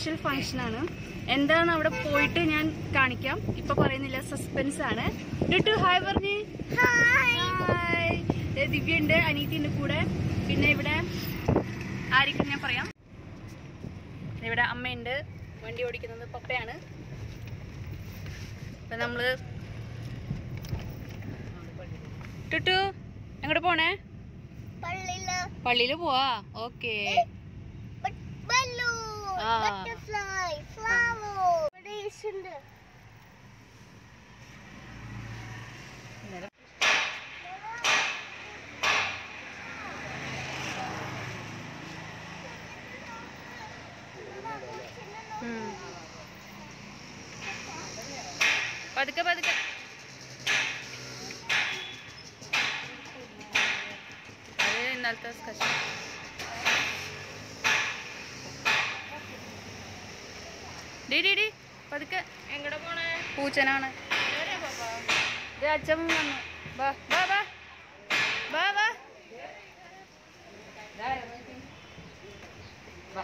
Special function ആണ് എന്താന്ന് അവിടെ പോയിട്ട് ഞാൻ കാണിക്കാം ഇപ്പൊ പറയുന്നില്ല സസ്പെൻസ് ആണ് ടു ഹായ് പറഞ്ഞ് ഹായ് ദിവ്യ ഉണ്ട് അനീതിന്റെ കൂടെ പിന്നെ ഇവിടെ ആയിരിക്കും ഞാൻ പറയാം ഇവിടെ അമ്മയുണ്ട് വണ്ടി ഓടിക്കുന്നത് പപ്പയാണ് അപ്പൊ നമ്മള് ടുട്ടു എങ്ങോട്ട് പോണേ പള്ളിയില് പള്ളിയില് പോവാ ഓക്കേ ബലൂൺ ആ. ബട്ടർഫ്ലൈ ഫ്ലവർ ഇവിടെ ഈശുണ്ട് ഉം. പതുക്കെ പതുക്കെ അത് ഇന്നലത്തെ സ്പെഷ്യൽ ഡി ഡി ഡി പതുക്കെ എങ്ങടെ പോണേ പൂച്ചനാണ് ഇത് അച്ഛൻ വന്നു ബാ ബാ ബാ ബാ ബാ ബാ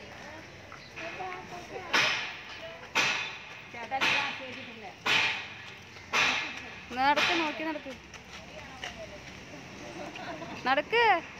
നടക്ക് നോക്കി നടക്ക് നടക്ക്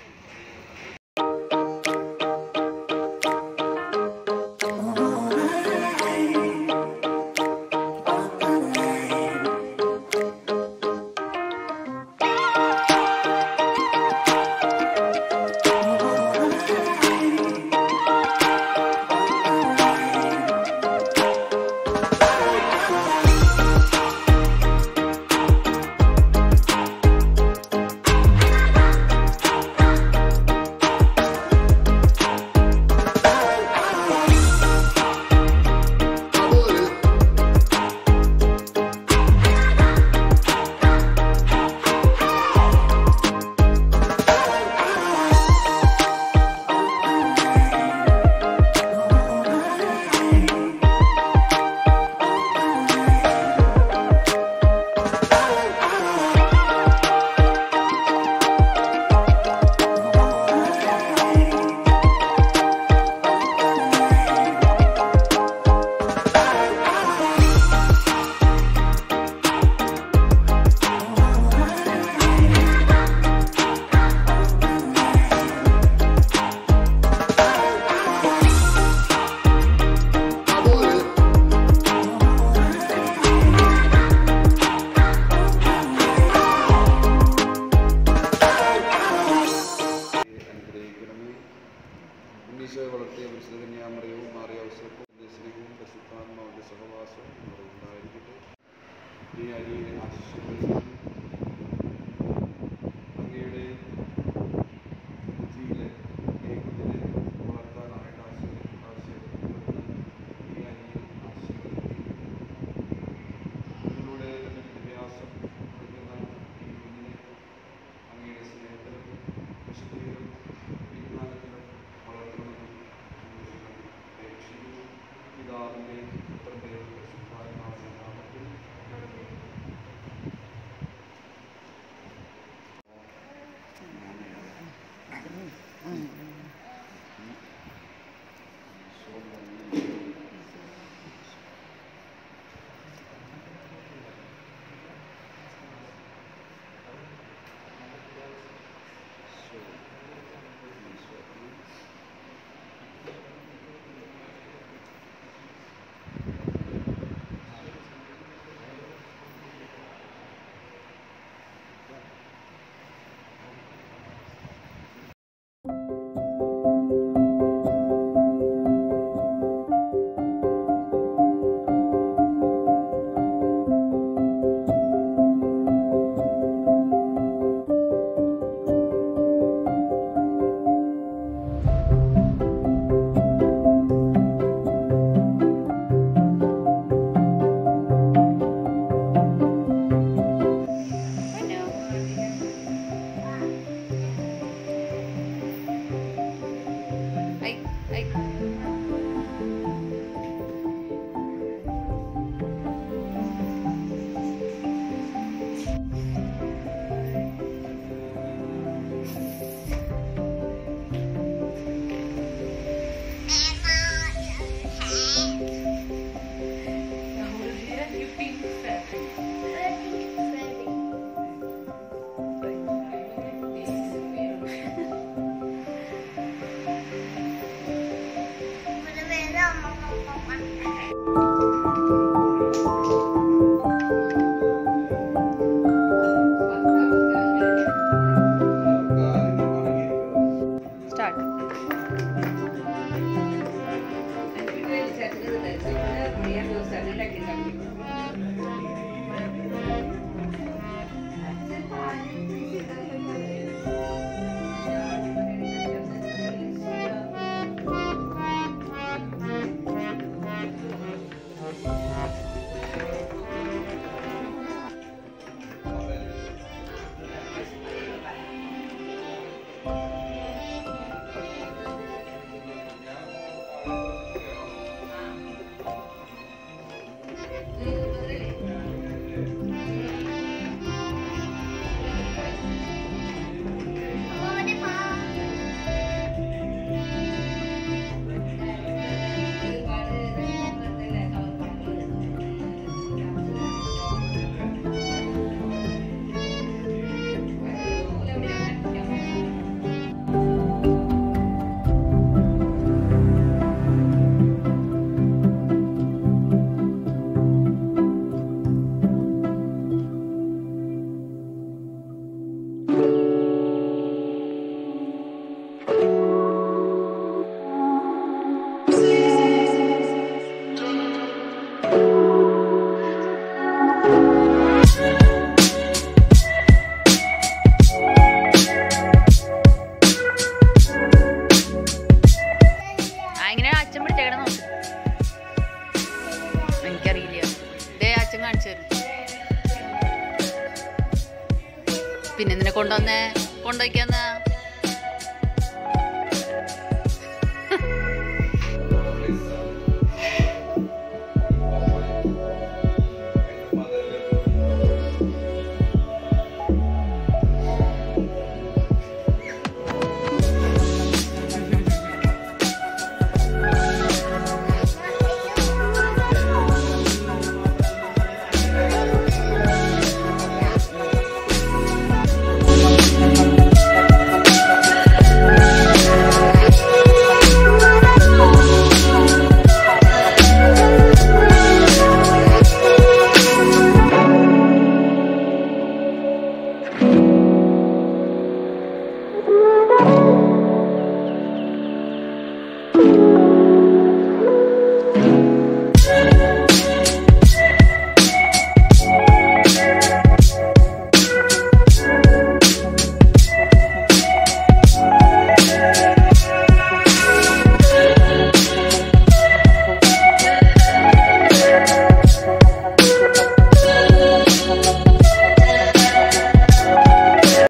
അനുഗ്രഹിക്കണമേ ഉണ്ണീശോയെ വളർത്തിയ പരിശുദ്ധ കന്യാമറിയവും മാറിയ അവസരവും സ്നേഹവും പരിശുദ്ധാത്മാവിൻ്റെ സഹവാസവും ഉണ്ടായിരിക്കട്ടെ ഈ അരിയെ ആശിഷുകളിൽ അങ്ങയുടെ ബുദ്ധിയിലെ ഈ കുഞ്ഞിനെ വളർത്താനായിട്ട് ആശീർവദിക്കുന്ന ഈ അരിയെ ആശീർവദിക്കുകയും ഇതിലൂടെ തന്നെ വിദ്യാഭ്യാസം കൊടുക്കുന്ന ഈ കുഞ്ഞിനെ അങ്ങയുടെ സ്നേഹത്തിലും വിശുദ്ധിയിലും വിജ്ഞാനത്തിലും വളർത്തണമെന്നും ഞങ്ങൾ അപേക്ഷിക്കുന്നു പിതാവിൻ്റെ പുത്രൻ്റെ പരിശുദ്ധാത്മാവിൻ്റെ നാമത്തിൽ പിന്നെ എന്തിനെ കൊണ്ടുവന്നേ കൊണ്ടുവയ്ക്കാന്ന്